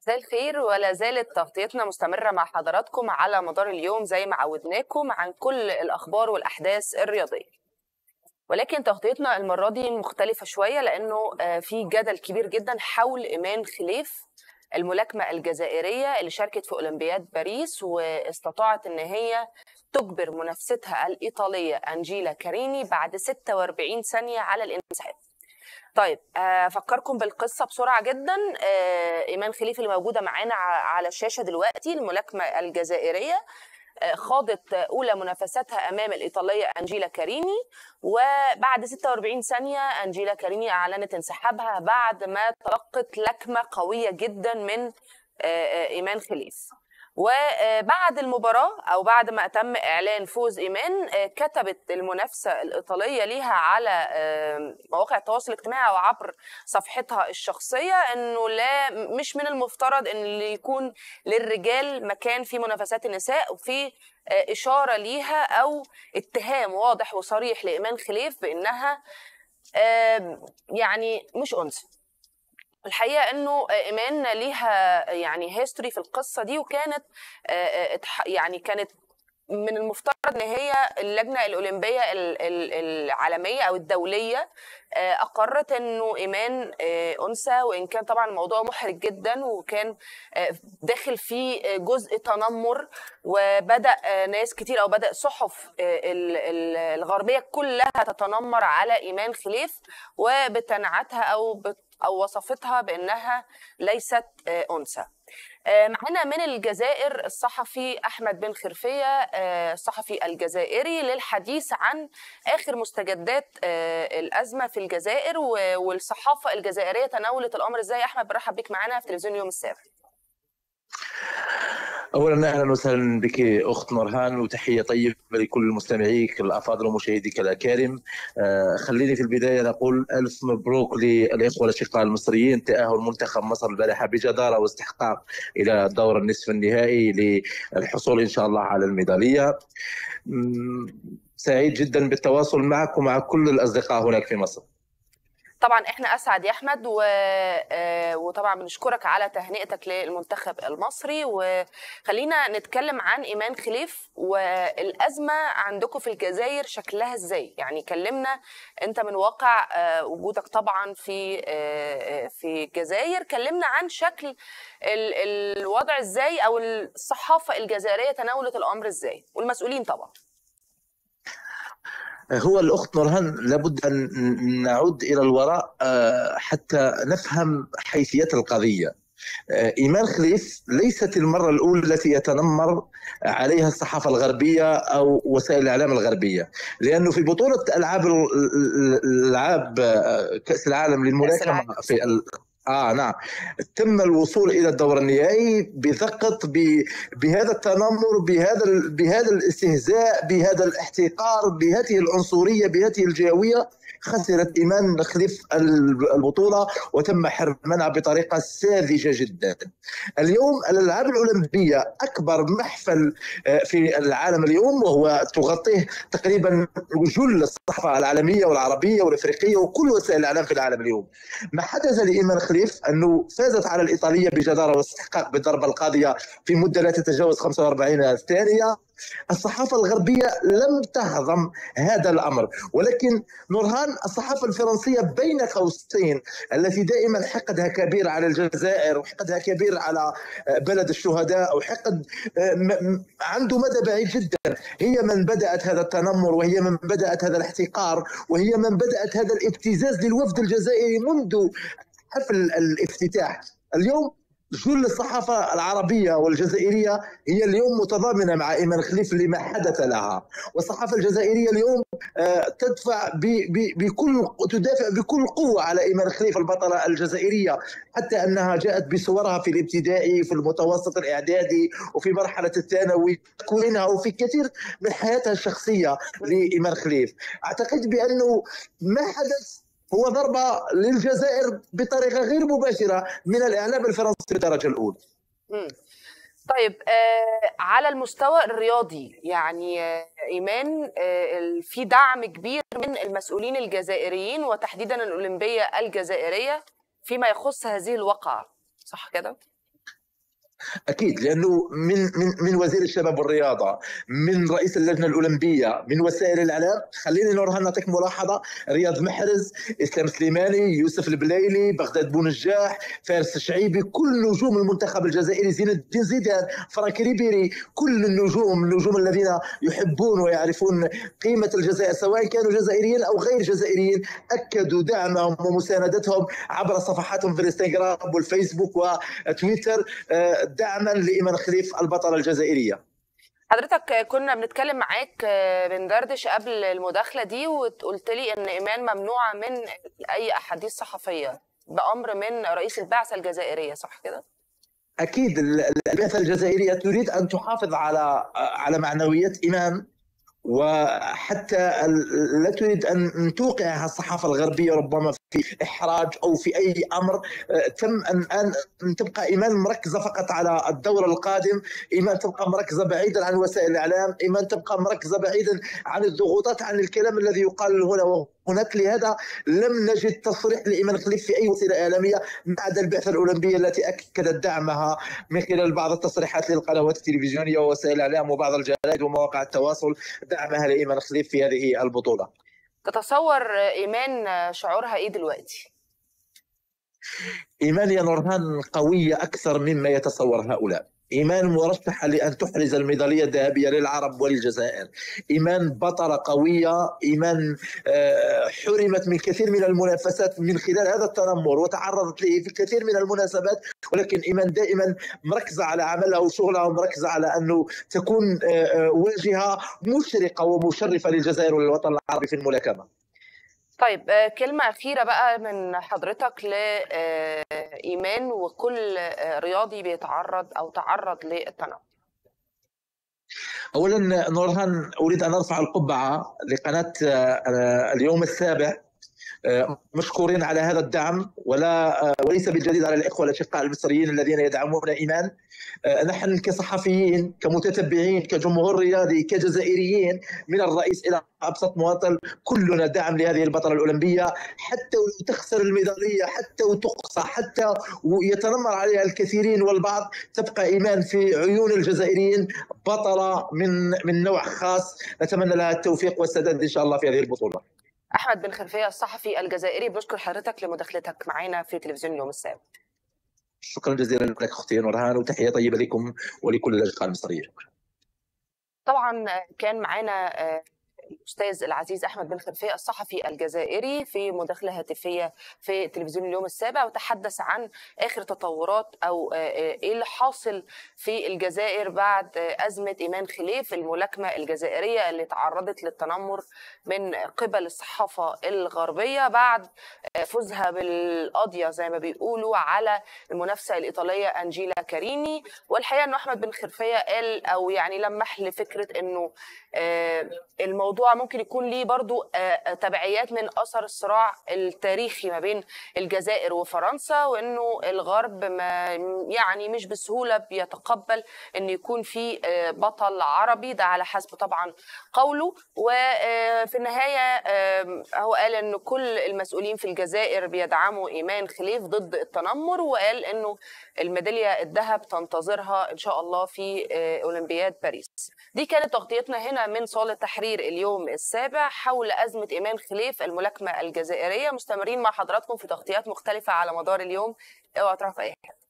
مساء الخير ولا زالت تغطيتنا مستمرة مع حضراتكم على مدار اليوم زي ما عودناكم عن كل الأخبار والأحداث الرياضية ولكن تغطيتنا المرة دي مختلفة شوية لأنه في جدل كبير جدا حول إيمان خليف الملاكمة الجزائرية اللي شاركت في أولمبياد باريس واستطاعت إن هي تجبر منافستها الإيطالية أنجيلا كاريني بعد 46 ثانية على الانسحاب طيب افكركم بالقصه بسرعه جدا ايمان خليفه اللي موجوده معانا على الشاشه دلوقتي الملاكمه الجزائريه خاضت اولى منافساتها امام الايطاليه انجيلا كاريني وبعد 46 ثانيه انجيلا كاريني اعلنت انسحابها بعد ما تلقت لكمه قويه جدا من ايمان خليف وبعد المباراة أو بعد ما تم إعلان فوز إيمان كتبت المنافسة الإيطالية ليها على مواقع التواصل الاجتماعي وعبر صفحتها الشخصية أنه لا مش من المفترض أن اللي يكون للرجال مكان في منافسات النساء وفي إشارة ليها أو اتهام واضح وصريح لإيمان خليف بأنها يعني مش أنثى الحقيقه انه ايمان ليها يعني هيستوري في القصه دي وكانت يعني كانت من المفترض ان هي اللجنه الاولمبيه العالميه او الدوليه اقرت انه ايمان انثى وان كان طبعا الموضوع محرج جدا وكان داخل فيه جزء تنمر وبدا ناس كتير او بدا صحف الغربيه كلها تتنمر على ايمان خليف وبتنعتها او بت او وصفتها بانها ليست انثى معانا من الجزائر الصحفي احمد بن خرفيه الصحفي الجزائري للحديث عن اخر مستجدات الازمه في الجزائر والصحافه الجزائريه تناولت الامر ازاي احمد برحب بك معانا في تلفزيون يوم السابع اولا اهلا وسهلا بك اخت نورهان وتحيه طيبه لكل مستمعيك الافاضل ومشاهديك الاكارم آه خليني في البدايه نقول الف مبروك للاخوه الاشقاء المصريين تاهل منتخب مصر البارحه بجداره واستحقاق الى الدور النصف النهائي للحصول ان شاء الله على الميداليه سعيد جدا بالتواصل معك ومع كل الاصدقاء هناك في مصر طبعا احنا اسعد يا احمد و... وطبعا بنشكرك على تهنئتك للمنتخب المصري وخلينا نتكلم عن ايمان خليف والازمه عندكم في الجزائر شكلها ازاي يعني كلمنا انت من واقع وجودك طبعا في في الجزائر كلمنا عن شكل الوضع ازاي او الصحافه الجزائريه تناولت الامر ازاي والمسؤولين طبعا هو الأخت نورهان لابد أن نعود إلى الوراء حتى نفهم حيثية القضية إيمان خليف ليست المرة الأولى التي يتنمر عليها الصحافة الغربية أو وسائل الإعلام الغربية لأنه في بطولة ألعاب الألعاب كأس العالم للملاكمة في اه نعم تم الوصول الى الدور النهائي بثقه بهذا التنمر بهذا بهذا الاستهزاء بهذا الاحتقار بهذه العنصريه بهذه الجهويه خسرت ايمان خليف البطوله وتم حرمنها بطريقه ساذجه جدا. اليوم الالعاب الاولمبيه اكبر محفل في العالم اليوم وهو تغطيه تقريبا جل الصحافه العالميه والعربيه والافريقيه وكل وسائل الاعلام في العالم اليوم. ما حدث لايمان خليف انه فازت على الايطاليه بجداره واستحقاق بالضربه القاضيه في مده لا تتجاوز 45 ثانيه الصحافة الغربية لم تهضم هذا الأمر ولكن نورهان الصحافة الفرنسية بين قوسين التي دائما حقدها كبير على الجزائر وحقدها كبير على بلد الشهداء وحقد عنده مدى بعيد جدا هي من بدأت هذا التنمر وهي من بدأت هذا الاحتقار وهي من بدأت هذا الابتزاز للوفد الجزائري منذ حفل الافتتاح اليوم جل الصحافة العربية والجزائرية هي اليوم متضامنة مع إيمان خليف لما حدث لها والصحافة الجزائرية اليوم تدفع بكل تدافع بكل قوة على إيمان خليف البطلة الجزائرية حتى أنها جاءت بصورها في الابتدائي في المتوسط الإعدادي وفي مرحلة الثانوي تكوينها وفي كثير من حياتها الشخصية لإيمان خليف أعتقد بأنه ما حدث هو ضربة للجزائر بطريقة غير مباشرة من الإعلام الفرنسي بالدرجة الأولى مم. طيب آه على المستوى الرياضي يعني آه ايمان آه في دعم كبير من المسؤولين الجزائريين وتحديدا الاولمبيه الجزائريه فيما يخص هذه الواقعه صح كده؟ اكيد لانه من من من وزير الشباب والرياضه من رئيس اللجنه الاولمبيه من وسائل الاعلام خليني نورهان نعطيك ملاحظه رياض محرز اسلام سليماني يوسف البليلي بغداد بونجاح فارس الشعيبي كل نجوم المنتخب الجزائري زين الدين زيدان فرانك ريبيري كل النجوم النجوم الذين يحبون ويعرفون قيمه الجزائر سواء كانوا جزائريين او غير جزائريين اكدوا دعمهم ومساندتهم عبر صفحاتهم في الانستغرام والفيسبوك وتويتر آه، دعما لايمان خليف البطله الجزائريه حضرتك كنا بنتكلم معاك بندردش قبل المداخله دي وقلت لي ان ايمان ممنوعه من اي احاديث صحفيه بامر من رئيس البعثه الجزائريه صح كده؟ اكيد البعثه الجزائريه تريد ان تحافظ على على معنويات ايمان وحتى لا تريد ان توقع الصحافه الغربيه ربما في احراج او في اي امر آه، تم ان ان تبقى ايمان مركزه فقط على الدور القادم، ايمان تبقى مركزه بعيدا عن وسائل الاعلام، ايمان تبقى مركزه بعيدا عن الضغوطات عن الكلام الذي يقال هنا هناك لهذا لم نجد تصريح لايمان خليف في اي وسيله اعلاميه بعد البعثه الاولمبيه التي اكدت دعمها من خلال بعض التصريحات للقنوات التلفزيونيه ووسائل الاعلام وبعض الجرائد ومواقع التواصل دعمها لايمان خليف في هذه البطوله. تتصور ايمان شعورها ايه دلوقتي؟ ايمان يا نورهان قويه اكثر مما يتصور هؤلاء. إيمان مرشحة لأن تحرز الميدالية الذهبية للعرب وللجزائر إيمان بطلة قوية إيمان آه، حرمت من كثير من المنافسات من خلال هذا التنمر وتعرضت له في كثير من المناسبات ولكن إيمان دائما مركزة على عملها وشغلها ومركزة على أنه تكون آه، آه، واجهة مشرقة ومشرفة للجزائر وللوطن العربي في الملاكمة طيب آه، كلمة أخيرة بقى من حضرتك لإيمان وكل آه، رياضي بيتعرض أو تعرض للتنمر أولا نورهان أريد أن أرفع القبعة لقناة آه، اليوم السابع مشكورين على هذا الدعم ولا وليس بالجديد على الاخوه الاشقاء المصريين الذين يدعمون ايمان نحن كصحفيين كمتتبعين كجمهور رياضي كجزائريين من الرئيس الى ابسط مواطن كلنا دعم لهذه البطله الاولمبيه حتى ولو تخسر الميداليه حتى وتقصى حتى ويتنمر عليها الكثيرين والبعض تبقى ايمان في عيون الجزائريين بطله من من نوع خاص نتمنى لها التوفيق والسداد ان شاء الله في هذه البطوله احمد بن خلفيه الصحفي الجزائري بشكر حضرتك لمداخلتك معنا في تلفزيون اليوم السابع شكرا جزيلا لك اختي نورهان وتحيه طيبه لكم ولكل الاشقاء المصريين طبعا كان معانا الاستاذ العزيز احمد بن خلفيه الصحفي الجزائري في مداخله هاتفيه في تلفزيون اليوم السابع وتحدث عن اخر تطورات او ايه اللي حاصل في الجزائر بعد ازمه ايمان خليف الملاكمه الجزائريه اللي تعرضت للتنمر من قبل الصحافه الغربيه بعد فوزها بالقضيه زي ما بيقولوا على المنافسه الايطاليه انجيلا كاريني والحقيقه انه احمد بن خلفيه قال او يعني لمح لفكره انه الموضوع ممكن يكون ليه برضو تبعيات من اثر الصراع التاريخي ما بين الجزائر وفرنسا وانه الغرب ما يعني مش بسهوله بيتقبل ان يكون في بطل عربي ده على حسب طبعا قوله وفي النهايه هو قال ان كل المسؤولين في الجزائر بيدعموا ايمان خليف ضد التنمر وقال انه الميداليه الذهب تنتظرها ان شاء الله في اولمبياد باريس دي كانت تغطيتنا هنا من صاله تحرير اليوم السابع حول ازمه ايمان خليف الملاكمه الجزائريه مستمرين مع حضراتكم في تغطيات مختلفه على مدار اليوم اوعى تروحوا في اي حته